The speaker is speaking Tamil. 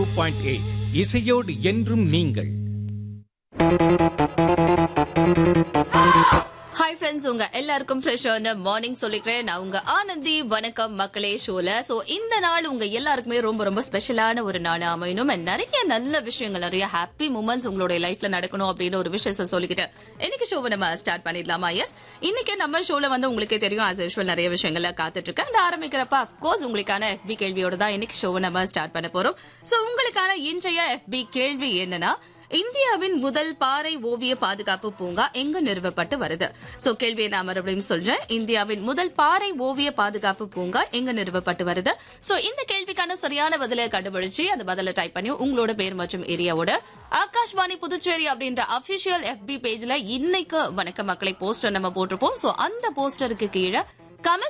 பாயிண்ட் எயிட் இசையோடு என்றும் நீங்கள் ஹாய் ஃப்ரெண்ட்ஸ் உங்க எல்லாருக்கும் ஃப்ரெஷ்ஷான மார்னிங் சொல்லிக்கிறேன் நான் உங்க ஆனந்தி வணக்கம் மக்களே ஷோல சோ இந்த நாள் உங்க எல்லாருக்குமே ரொம்ப ரொம்ப ஸ்பெஷலான ஒரு நாள் அமையணும் and நிறைய நல்ல விஷயங்கள் நிறைய ஹாப்பி மூமெண்ட்ஸ் உங்களுடைய லைஃப்ல நடக்கணும் அப்படின்னு ஒரு விஷயத்த சொல்லிக்கிட்டு இன்னைக்கு ஷோவை நம்ம ஸ்டார்ட் பண்ணிடலாமா எஸ் இன்னைக்கு நம்ம ஷோல வந்து உங்களுக்கே தெரியும் ஆஸ் யூஷுவல் நிறைய விஷயங்கள்ல காத்துட்டு இருக்கேன் And ஆரம்பிக்கிறப்ப அப்கோர்ஸ் உங்களுக்கான FB கேள்வியோட தான் இன்னைக்கு ஷோவை நம்ம ஸ்டார்ட் பண்ண போறோம் சோ உங்களுக்கான இன்றைய FB கேள்வி என்னன்னா இந்தியாவின் முதல் பாறை ஓவிய பாதுகாப்பு பூங்கா எங்க நிறுவப்பட்டு வருது சோ கேள்வியை நான் மறுபடியும் சொல்றேன் இந்தியாவின் முதல் பாறை ஓவிய பாதுகாப்பு பூங்கா எங்க நிறுவப்பட்டு வருது சோ இந்த கேள்விக்கான சரியான பதிலை கண்டுபிடிச்சு அந்த பதிலை டைப் பண்ணி உங்களோட பேர் மற்றும் ஏரியாவோட ஆகாஷ்வாணி புதுச்சேரி அப்படின்ற அபிஷியல் FB பேஜ்ல இன்னைக்கு வணக்க மக்களை போஸ்டர் நம்ம போட்டிருப்போம் சோ அந்த போஸ்டருக்கு கீழே கமெண்ட்